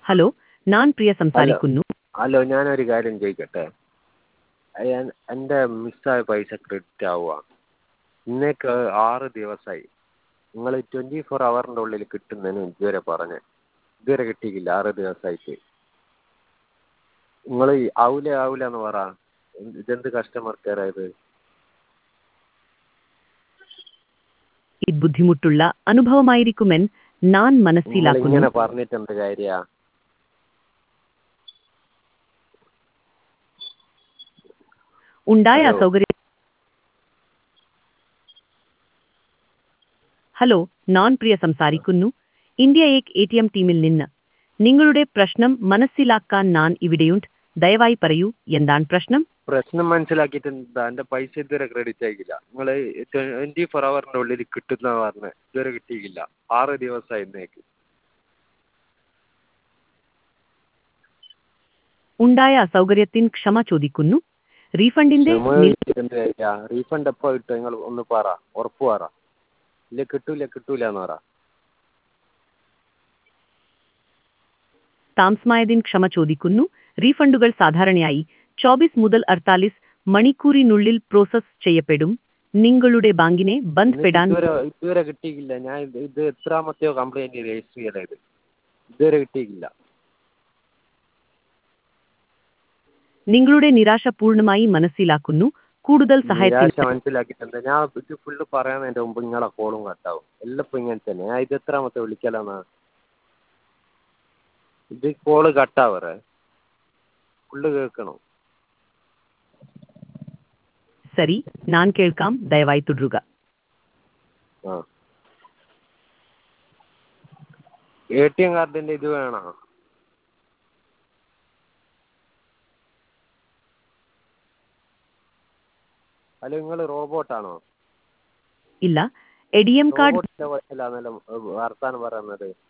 Hello ഞാൻ പ്രിയ സംസാരിക്കുന്നു hello ഞാനൊരു കാര്യം ചോദിക്കട്ടെ ഞാൻ എൻ്റെ മിസ്സായ പൈസ ക്രെഡിറ്റ് ആവുക ഇന്നേക്ക് ആറ് ദിവസമായി നിങ്ങൾ ട്വൻറ്റി ഫോർ അവറിൻ്റെ ഉള്ളിൽ കിട്ടുമെന്നാണ് ഇതുവരെ പറഞ്ഞത് ഇതുവരെ കിട്ടിയിട്ടില്ല ആറ് ദിവസമായിട്ട് നിങ്ങൾ ആവില്ല ആവില്ല എന്ന് പറ ഇതെന്ത് കസ്റ്റമർ കെയറാണ് ഇത് ഇത് ബുദ്ധിമുട്ടുള്ള അനുഭവമായിരിക്കുമെന്ന് ഞാൻ മനസ്സിലാക്കുന്നു ഇങ്ങനെ പറഞ്ഞിട്ട് എന്ത് കാര്യമാണ് ഉണ്ടായ ഹലോ. അസൗകര്യം ഹലോ ഞാൻ പ്രിയ സംസാരിക്കുന്നു ഇന്ത്യ ഏക് എ ടി എം ടീമിൽ നിന്ന് നിങ്ങളുടെ പ്രശ്നം മനസ്സിലാക്കാൻ ഞാൻ ഇവിടെയുണ്ട് ദയവായി പറയൂ എന്താണ് പ്രശ്നം പ്രശ്നം മനസ്സിലാക്കിയിട്ട് എന്താ എൻ്റെ പൈസ ഇതുവരെ ക്രെഡിറ്റ് ആയിക്കില്ല നിങ്ങൾ ട്വൻറ്റി ഫോർ അവറിൻ്റെ ഉള്ളിൽ കിട്ടുന്ന പറഞ്ഞത് ഇതുവരെ കിട്ടിയിട്ടില്ല ആറ് ദിവസമായി ഇന്നേക്ക് ഉണ്ടായ അസൗകര്യത്തിന് ക്ഷമ ചോദിക്കുന്നു റീഫണ്ടിന്റെ നില- എന്ത് കാര്യ റീഫണ്ട് എപ്പോൾ കിട്ടും നിങ്ങൾ ഒന്ന് പറ ഉറപ്പ് പറ ഇല്ല കിട്ടൂല കിട്ടൂല എന്ന് പറ താമസമായതിന് ക്ഷമ ചോദിക്കുന്നു റീഫണ്ടുകൾ സാധാരണയായി ചോബീസ് മുതൽ അർത്താലിസ് മണിക്കൂറിനുള്ളിൽ പ്രോസസ് ചെയ്യപ്പെടും നിങ്ങളുടെ ബാങ്കിനെ എനിക്ക് ബന്ധപ്പെടാൻ ഇതുവരെ ഇതുവരെ കിട്ടിയിട്ടില്ല ഞാൻ ഇത് ഇത് എത്രാമത്തെയോ കംപ്ലൈൻറ്റ് രജിസ്റ്റർ ചെയ്തത് ഇതുവരെ കിട്ടിയിട്ടില്ല നിങ്ങളുടെ നിരാശ പൂർണ്ണമായി മനസ്സിലാക്കുന്നു കൂടുതൽ നിരാശ സഹായത്തിന് മനസ്സിലാക്കിയിട്ടുണ്ട് ഞാൻ ഇത് ഫുള്ള് പറയാനതിൻ്റെ മുമ്പ് നിങ്ങളെ കോളും കട്ടാവും എല്ലപ്പോൾ ഇങ്ങനെ തന്നെ ഞാൻ ഇത് എത്രാമത്തെ വിളിക്കലാന്നാ ഇത് കോള് കട്ടാവറേ ഫുള്ള് കേൾക്കണം സരി ഞാൻ കേൾക്കാം ദയവായി തുടരുക ആ എ ടി എം കാർഡിൻ്റെ ഇത് വേണോ അല്ല നിങ്ങൾ റോബോട്ടാണോ ഇല്ല എ ഡി എം കാർഡ് റോബോട്ടിൻ്റെ പറ്റില്ലാന്നല്ലോ വർത്താനം പറയുന്നത്